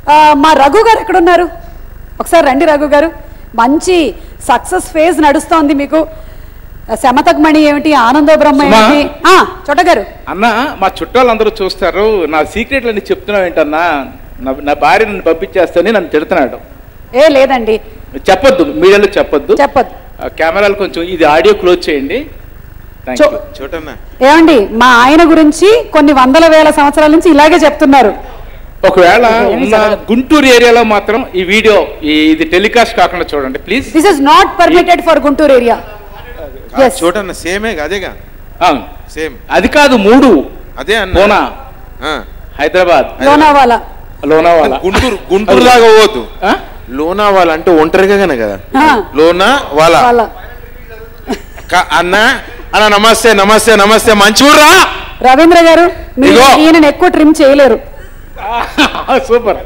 ఆ, మా రఘు గారు ఎక్కడున్నారు ఒకసారి రండి రఘు గారు మంచి సక్సెస్ ఫేజ్ నడుస్తోంది మీకు శమతకమణి ఏమిటి ఆనందో బ్రహ్మ సుమా? ఏమిటి ఆ, చోట గారు అన్న మా చుట్టాలందరూ చూస్తారు నా సీక్రెట్లు అన్ని చెప్తున్నావు ఏంటన్నా నా నా భార్య నన్ను పంపించేస్తని నన్ను తిడుతున్నాడు ఏ లేదండి చెప్పొద్దు మీడియాలో చెప్పొద్దు చెప్పొద్దు ఆ కెమెరాలు కొంచెం ఇది ఆడియో క్లోజ్ చేయండి థ్యాంక్ చూ- యూ చూడన్నా ఏమండి మా ఆయన గురించి కొన్ని వందల వేల సంవత్సరాల నుంచి ఇలాగే చెప్తున్నారు ఒకవేళ ఏమీ ఉన్న జరగదు. గుంటూరు ఏరియాలో మాత్రం ఈ వీడియో ఈ- ఇది టెలికాస్ట్ కాకుండా చూడండి please this is not permitted for Guntur area Yes. చూడన్న సేమే అదేగా సేమ్ అది కాదు మూడు అదే అన్న పూనా ఆ. హైదరాబాద్ లోనావాలా లోనావాలా గుంటూరు గుంటూరు దాకా పోవద్దు ఆ? లోనా వాళ్ళ అంటే ఒంటరిగానే కదా ఆ. లోనా వాళ్ళ వాళ్ళ క- అన్న అన్న నమస్తే నమస్తే నమస్తే మంచిగుర్రా రవీంద్ర గారు మీరు ఇదిగో. ఈయన ఎక్కువ ట్రిమ్ చేయలేరు సూపర్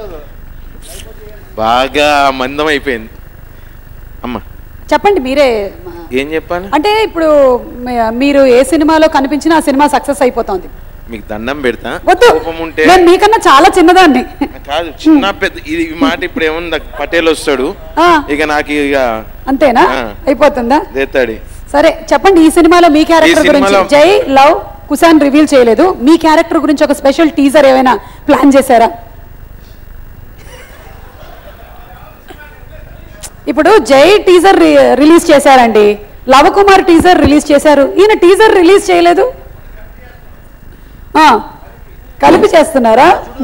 బాగా మందం అయిపోయింది అమ్మ చెప్పండి మీరే ఏం చెప్పాలి అంటే ఇప్పుడు మీ- మీరు ఏ సినిమాలో కనిపించినా ఆ సినిమా సక్సెస్ అయిపోతుంది మీకు దండం పెడతా వద్దు కోపం ఉంటే నేను మీకన్నా చాలా చిన్నదాన్ని కాదు చిన్న పెద్ద ఇది ఈ మాట ఇప్పుడు ఏముంది పటేల్ వస్తాడు ఆ, ఇక నాకు ఇక అంతేనా ఆ. అయిపోతుందా దేతాడి సరే చెప్పండి ఈ సినిమాలో మీ క్యారెక్టర్ ఈ గురించి సినిమాలో- జై లవ్ కుసాన్ రివీల్ చేయలేదు మీ క్యారెక్టర్ గురించి ఒక స్పెషల్ టీజర్ ఏమైనా ప్లాన్ చేశారా ఇప్పుడు జై టీజర్ రిలీజ్ చేశారండి లవకుమార్ టీజర్ రిలీజ్ చేశారు ఈయన టీజర్ రిలీజ్ చేయలేదు ఆ, కలిపి చేస్తున్నారా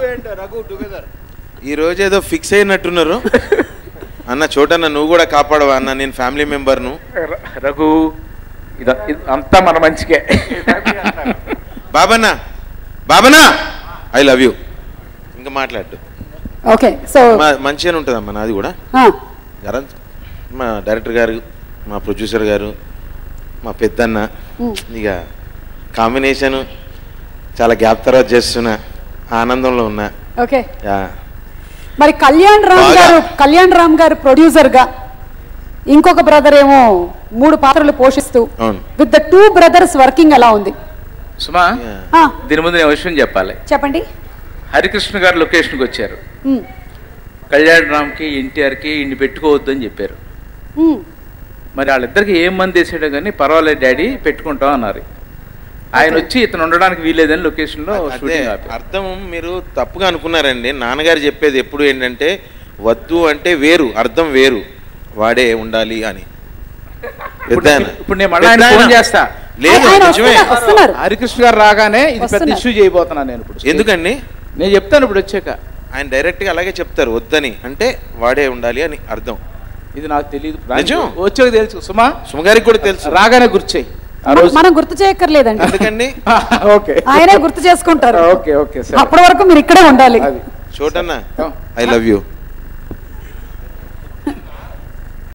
ఈ రోజు ఏదో ఫిక్స్ అయినట్టున్నారు అన్న చోటన్న నువ్వు కూడా కాపాడవా అన్న నేను ఫ్యామిలీ మెంబర్ను ర- రఘు ఇది ఇది అంతా మన మంచికే బాబన్న బాబన్నా ఐ లవ్ యూ ఇంకా మాట్లాడు ఓకే సో మా మంచిగానే ఉంటుందమ్మా నాది కూడా ఆ, జర మా డైరెక్టర్ గారు మా ప్రొడ్యూసర్ గారు మా పెద్దన్న ఉమ్. ఇక కాంబినేషన్ చాలా గ్యాప్ తర్వాత చేస్తున్నా ఆనందంలో ఉన్నా ఓకే యా. మరి కళ్యాణ్ రామ్ బాగా. గారు కళ్యాణ్ రామ్ గారు ప్రొడ్యూసర్ గా ఇంకొక బ్రదర్ ఏమో మూడు పాత్రలు పోషిస్తూ అవును with the two brothers working ఎలా ఉంది సుమా యా. ఆ, దీని ముందు నేను విషయం చెప్పాలి చెప్పండి హరికృష్ణ గారు లొకేషన్కి వచ్చారు ఉమ్, కళ్యాణ్ రామ్కి ఎన్టీఆర్కి ఇన్ని పెట్టుకోవద్దు అని చెప్పారు ఉమ్, మరి వాళ్ళిద్దరికి ఏం మంది వేసాడో కానీ పర్వాలేదు డాడీ పెట్టుకుంటాం అన్నారు ఆయన వచ్చి ఇతను ఉండడానికి వీలేదని లొకేషన్లో అదే షూటింగ్ ఆపారు అర్థం మీరు తప్పుగా అనుకున్నారండి నాన్నగారు చెప్పేది ఎప్పుడు ఏంటంటే వద్దు అంటే వేరు అర్థం వేరు వాడే ఉండాలి అని ఇప్పుడు పెద్ద ఆయన. ఇప్పుడు నేను మళ్ళీ ఆయన పెద్ద ఆయన. ఫోన్ చేస్తా లేదు ఆయన నిజమే వస్తున్నారు, వస్తున్నారు హరికృష్ణ గారు రాగానే ఇది పెద్ద వస్తున్నారు. ఇష్యూ చేయబోతున్నాను నేను ఇప్పుడు ఎందుకండి నేను చెప్తాను ఇప్పుడు వచ్చాక ఆయన డైరెక్ట్ గా అలాగే చెప్తారు వద్దని అంటే వాడే ఉండాలి అని అర్థం ఇది నాకు తెలియదు నిజం? వచ్చాక తెలుసు సుమా సుమగారికి కూడా తెలుసు రాగానే గుర్చేయి ఆ రోజు మనం గుర్తు చేయక్కర్లేదండి ఎందుకండి ఓకే ఆయనే గుర్తు చేసుకుంటారు ఓకే ఓకే సరే అప్పటి వరకు మీరు ఇక్కడే ఉండాలి అది చోటన్న ఆ. I love you